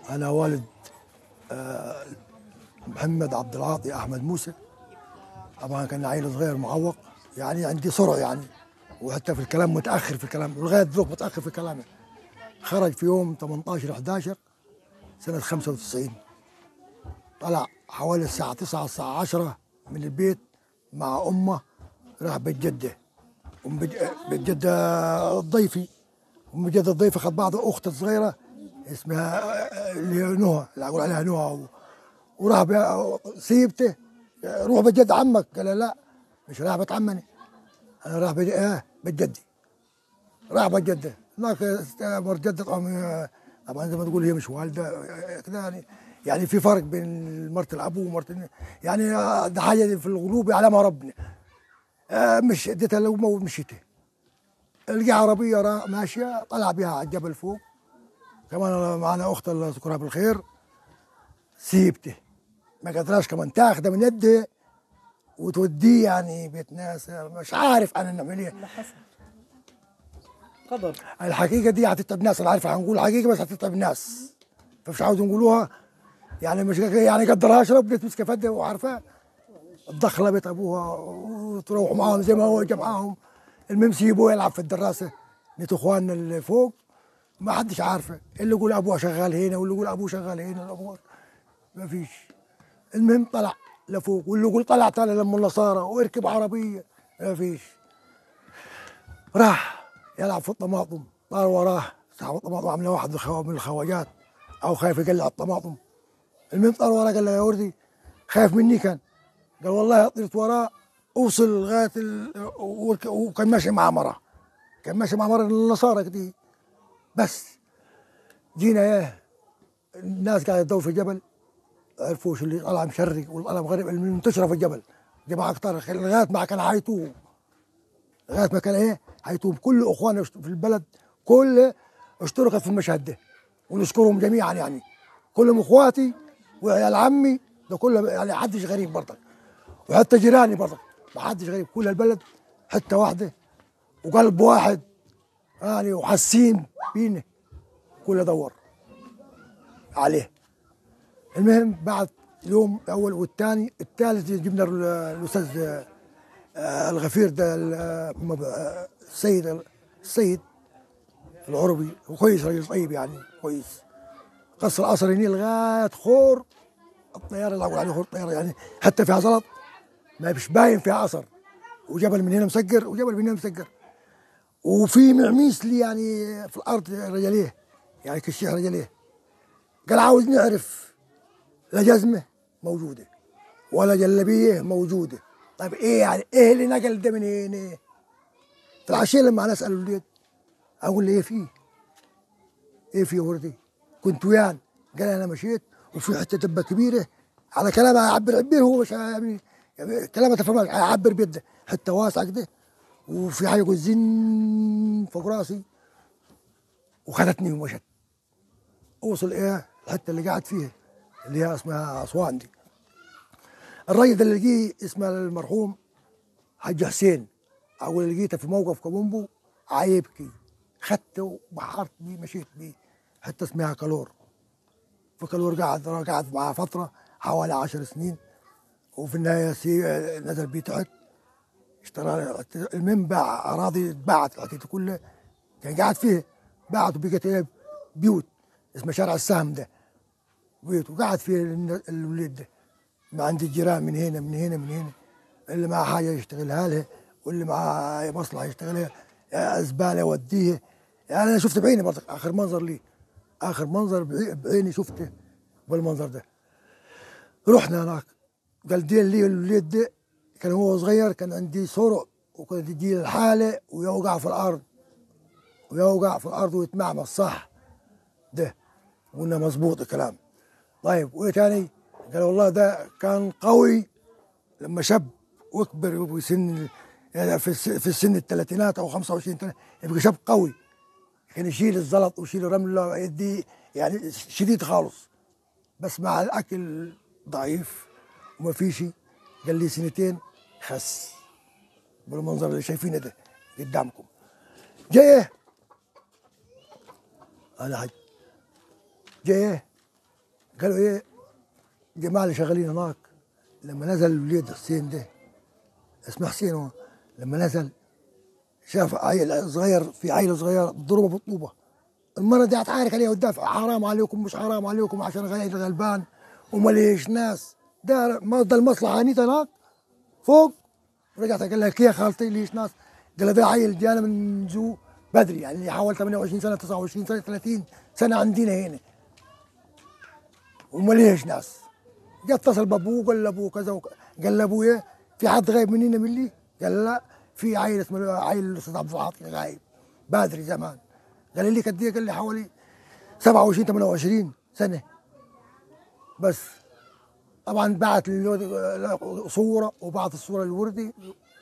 انا والد آه، محمد عبد العاطي احمد موسى طبعا كان عيل صغير معوق يعني عندي صرع يعني وحتى في الكلام متاخر في الكلام ولغايه ذوق متاخر في كلامه خرج في يوم 18 11 سنه 95 طلع حوالي الساعه 9 الساعه 10 من البيت مع امه راح بيت جده ومن بيت بيت جده ضيفي ومن جده الضيفه خد بعض اخت صغيره اسمها آه، اللي هي نهى اللي اقول عليها نهى و- وراح بي- سيبته روح بيت جد عمك قال له لا مش راح بيت عمني انا راح بيت اه بيت جدي راح بيت جده هناك مرت جده طبعا طبعا زي ما تقول هي مش والده آه، كده يعني يعني في فرق بين مرت الاب ومرت الن- يعني آه، ده حاجه دي في الغلوب يعلمها ربنا آه، مش اديتها لامه ومشيتها لقى عربيه را- ماشيه طلع بها على الجبل فوق كمان أنا معنا اخت الله يذكرها بالخير سيبته ما قدراش كمان تاخده من يده وتوديه يعني بيت ناس مش عارف انا نعمل ايه اللي حصل قدر الحقيقه دي هتتعب ناس انا عارف هنقول حقيقه بس هتتعب ناس فمش عاوز نقولوها يعني مش يعني قدرها اشرب بتمسك فده وعارفه الدخله بيت ابوها وتروح معاهم زي ما هو جا معاهم المهم سيبوه يلعب في الدراسه نيت اخواننا اللي فوق ما حدش عارفه اللي يقول ابوها شغال هنا واللي يقول ابوه شغال هنا ابوه ما فيش المهم طلع لفوق واللي يقول طلع تاني لما النصارى واركب عربيه ما فيش راح يلعب في الطماطم طار وراه صاحب الطماطم عامله واحد من الخوا- من الخواجات او خايف يقلع الطماطم المهم طار وراه قال له يا وردي خايف مني كان قال والله طرت وراه اوصل لغايه ال... وك- وكان ماشي مع مره كان ماشي مع مره النصارى كده بس جينا ايه الناس قاعده تدور في الجبل عرفوا شو اللي طلع مشرق واللي طلع مغرب المنتشره في الجبل جماعه كتار لغايه ما كان عايتوه لغايه ما كان ايه حيتوب كل اخواننا في البلد كل اشتركت في المشهد ده ونشكرهم جميعا يعني كلهم اخواتي وعيال عمي ده كله يعني حدش غريب برضك وحتى جيراني برضك ما حدش غريب كل البلد حته واحده وقلب واحد يعني وحاسين بينا كله دور عليه المهم بعد اليوم الاول والثاني الثالث جبنا ال- الاستاذ آه، الغفير ده ال- آه، مب- آه، السيد السيد العربي وكويس راجل طيب يعني كويس قصر قصر هني لغايه خور الطياره اللي اقول عليه خور الطياره يعني حتى فيها زلط ما مش باين فيها اثر وجبل من هنا مسكر وجبل من هنا مسكر وفي معميس لي يعني في الارض رجليه يعني كشيح رجليه قال عاوز نعرف لا جزمه موجوده ولا جلبيه موجوده طيب ايه يعني ايه اللي نقل ده من هنا في العشيه لما انا اسال الولد اقول له ايه فيه ايه فيه وردي كنت ويان قال انا مشيت وفي حته دبه كبيره على كلامه يعبر عبير هو مش يعني يعني كلامه تفهم يعبر بيده حته واسعه كده وفي حاجه يقول زن فوق راسي وخدتني ومشت اوصل ايه الحته اللي قاعد فيها اللي هي اسمها اسوان دي الراجل اللي لقيه اسمه المرحوم حاج حسين اول اللي لقيته في موقف كومبو عيبكي خدته وبحرت بيه مشيت بيه حتى اسمها كالور فكالور قعد قعد معاه فتره حوالي عشر سنين وفي النهايه سي نزل بيه تحت اشترى المهم باع اراضي اتباعت الحكايه كلها كان قاعد فيه باعت وبقت ايه بيوت اسمه شارع السهم ده بيوت وقعد فيه الن- الوليد ده ما عندي جيران من هنا من هنا من هنا اللي معاه حاجه يشتغلها لها واللي معاه مصلحه يشتغلها يا زباله يوديها يعني انا شفت بعيني برضه اخر منظر لي اخر منظر بعي- بعيني شفته بالمنظر ده رحنا هناك قال دي اللي الوليد ده كان هو صغير كان عندي صرع وكان يجي الحاله ويوقع في الارض ويوقع في الارض ويتمعمص صح ده قلنا مظبوط الكلام طيب وايه تاني؟ قال والله ده كان قوي لما شاب وكبر في سن يعني في الس- في السن الثلاثينات او 25 سنه يبقى شاب قوي كان يشيل الزلط ويشيل الرمله يدي يعني شديد خالص بس مع الاكل ضعيف وما في شيء قال لي سنتين خس بالمنظر اللي شايفينه ده قدامكم جاي انا حج جاي قالوا ايه الجماعه اللي شغالين هناك لما نزل الوليد حسين ده اسمه حسين هو لما نزل شاف عيل صغير في عيل صغير ضربه بالطوبه المرة دي هتعارك عليها وتدافع حرام عليكم مش حرام عليكم عشان غير غلبان ومليش ناس ده مصدر المصلحة هنيت هناك فوق رجعت قال لها يا خالتي ليش ناس قال لها ده عيل جانا من زو بدري يعني حوالي 28 سنة 29 سنة 30 سنة عندنا هنا ومليش ناس جاء اتصل بابوه قال لابوه كذا وك... قال لابويا في حد غايب مننا من لي؟ قال لا في عيل اسمه عيل الاستاذ عبد العاطي غايب بدري زمان قال لي قد ايه؟ قال لي حوالي 27 28 سنه بس طبعا بعت للولد صوره وبعت الصوره للوردي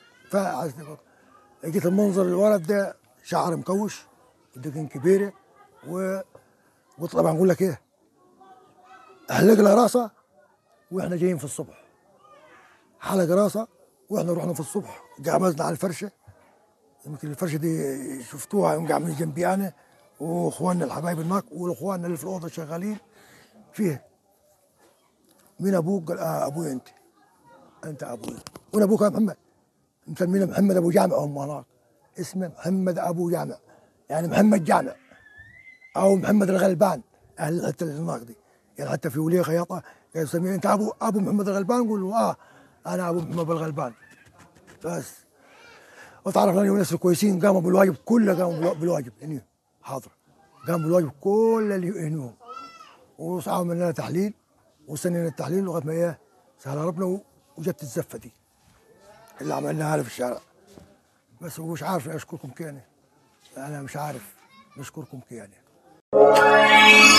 لقيت المنظر الولد ده شعر مكوش ودقن كبيره و قلت طبعا اقول لك ايه احلق له راسه واحنا جايين في الصبح حلق راسه واحنا رحنا في الصبح قعمزنا على الفرشه يمكن الفرشه دي شفتوها يوم قاعدين جنبي انا واخواننا الحبايب هناك والاخواننا اللي في الاوضه شغالين فيها مين ابوك؟ قال آه ابوي انت انت ابوي وانا ابوك يا محمد مسمينه محمد ابو جامع هم هناك اسمه محمد ابو جامع يعني محمد جامع او محمد الغلبان اهل الحته اللي هناك دي يعني حتى في وليه خياطه قال يسميه انت ابو ابو محمد الغلبان نقول له اه انا ابو محمد الغلبان بس وتعرفنا اليوم ناس كويسين قاموا بالواجب كله قاموا بالواجب يعني حاضر قاموا بالواجب كل اللي هنيهم وعملنا لنا تحليل وسنينا التحليل لغايه ما ايه سهل ربنا وجت الزفه دي اللي عملناها هذا في الشارع بس هو مش عارف اشكركم كياني انا مش عارف نشكركم كياني